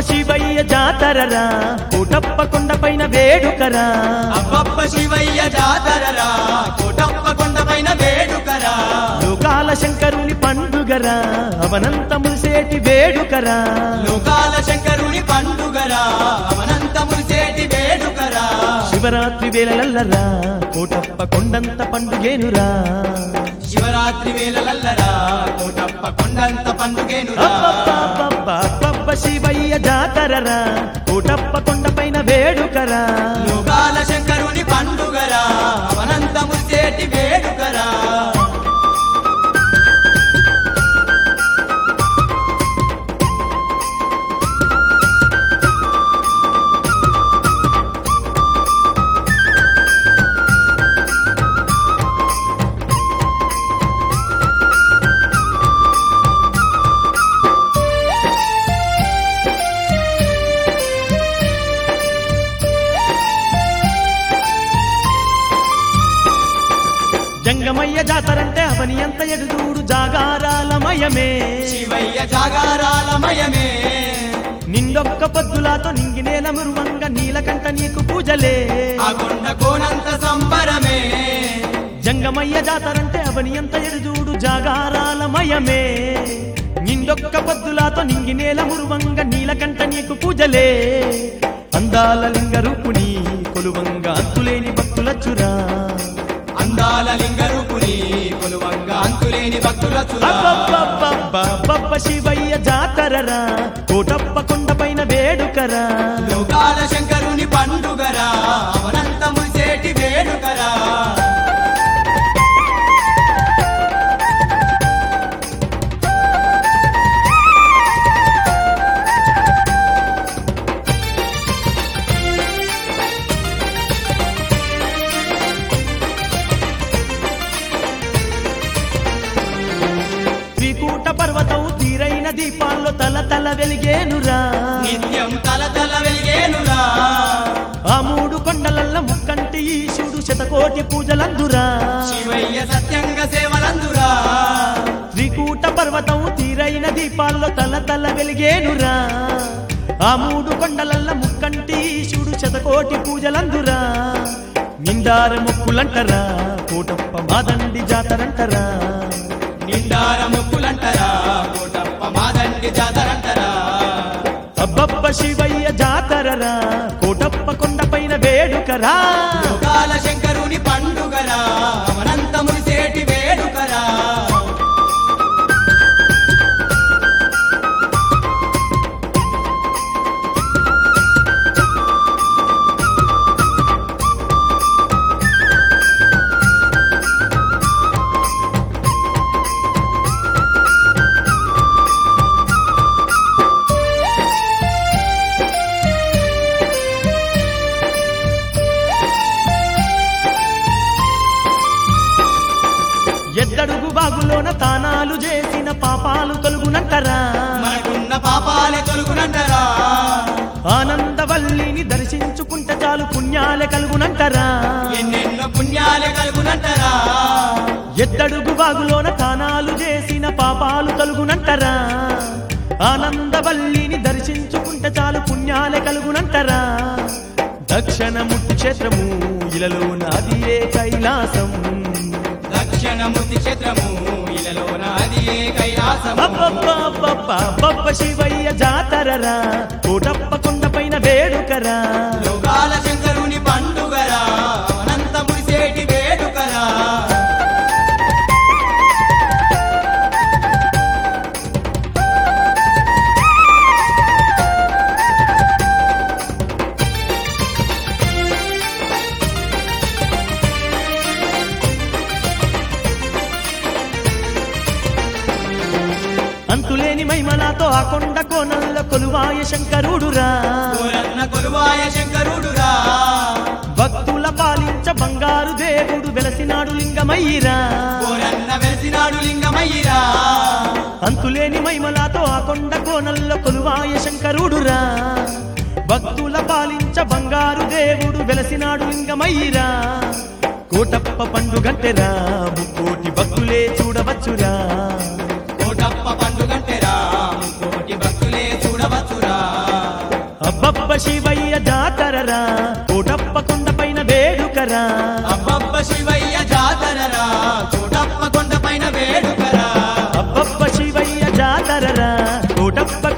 శివయ్య జాతరరా కోటప్ప కొండపైన వేడుకరా అబ్బబ్బ శివయ్య జాతరరా కోటప్ప కొండపైన వేడుకరా లోకాల శంకరుని పండుగరా అవనంత మురిసేటి వేడుకరా లోకాల శంకరుని పండుగరా అవనంతములు చేటి వేడుకరా శివరాత్రి వేళలల్లరా కోటప్ప కొండంత పండుగేనురా శివరాత్రి వేళలల్లరా కోటప్ప కొండంత పండుగేనురా అబ్బబ్బబ్బబ్బబ్బబ్బ శివయ్య జాతరరా కోటప్ప కొండపైన వేడుకరా లోకాల శంకరుని పండుగరా అవనంతములు చేటి వేడుకరా జంగమయ్య జాతరంటే అవని ఎంత ఎడుదూడు జాగారాలమయమే శివయ్య జాగారాలమయమే నిండొక్క పొద్దులాతో నింగినేల మురువంగ నీలకంట నీకు పూజలే ఆ కొండ కోనంత సంబరమే జంగమయ్య జాతరంటే అవని ఎంత ఎడుదూడు జాగారాలమయమే నిండొక్క పొద్దులాతో నింగినేల మురువంగ నీలకంట నీకు పూజలే అందాల లింగ రూపుని కొలువంగ అంతులేని భక్తులచ్చురా అందాల లింగ రూపుని కొలువంగా అంతులేని భక్తుల చురా అబ్బబ్బబ్బబ్బబ్బబ్బ శివయ్య జాతరరా కోటప్ప కొండపైన వేడుకరా లోకాల శంకరుని పండుగరా అవనంతము చేటి వేడుకరా త్రికూట పర్వతం తీరైన దీపాల్లో తల తల వెలిగేనురా నిత్యం తల తల వెలిగేనురా ఆ మూడు కొండలల్ల ముక్కంటి ఈశుడు శతకోటి పూజలందురా శివయ్య సత్యంగా సేవలందురా త్రికూట పర్వతం తీరైన దీపాల్లో తల తల వెలిగేనురా ఆ మూడు కొండలల్ల ముక్కంటి ఈశుడు శతకోటి పూజలందురా నిండార మొక్కులంటరా కోటప్ప మాదండి జాతరంటరా నిండార మొక్కులంటరా కోటప్ప మాదండి జాతరంటరా అబ్బబ్బ శివయ్య జాతరరా కోటప్ప కొండపైన వేడుకరా లోకాల శంకరుని పండుగరా అవనంతము చేటి వేడుకరా ఎద్దడుగు బాగులోన తానాలు చేసిన పాపాలు తొలుగునంటరా మనకున్న పాపాలే తొలుగునంటరా ఆనందవల్లిని దర్శించుకుంటే చాలు పుణ్యాలే కలుగునంటరా ఎన్నెన్నో పుణ్యాలే కలుగునంటరా ఎద్దడుగు బాగులోన తానాలు చేసిన పాపాలు తొలుగునంటరా ఆనందవల్లిని దర్శించుకుంటే చాలు పుణ్యాలే కలుగునంటరా దక్షిణముట్టి క్షేత్రము ఇలలో నాది ఏ కైలాసం దక్షిణమూర్తి క్షేత్రము ఇలలో నాది ఏ కైలాసము అబ్బబ్బబ్బబ్బబ్బబ్బ శివయ్య జాతరరా కోటప్ప కొండపైన వేడుకరా లోకాల శంకరుని పండుగరా అనంతము చేటి వేడుకరా అంతులేని మైమలాతో ఆ కొండ కోనల్ల కొలువాయ శంకరుడురా కోరన్న కొలువాయ శంకరుడురా భక్తుల పాలించ బంగారు దేవుడు వెలసినాడు లింగమయ్యిరా కోరన్న వెలిసినాడు లింగమయ్యిరా అంతులేని మైమలాతో ఆ కొండ కోనల్ల కొలువాయ శంకరుడురా భక్తుల పాలించ బంగారు దేవుడు వెలసినాడు లింగమయ్యిరా కోటప్ప పండుగంటెరా ముక్కోటి భక్తులే చూడవచ్చురా కోటప్ప పండుగంటెరా కోటి భక్తులే చూడవచ్చురా శివయ్య జాతరరా కోటప్ప కొండ పైన వేడుకరా అబ్బబ్బ శివయ్య జాతరరా కోటప్ప కొండ పైన వేడుకరా అబ్బబ్బ శివయ్య జాతరరా కోటప్ప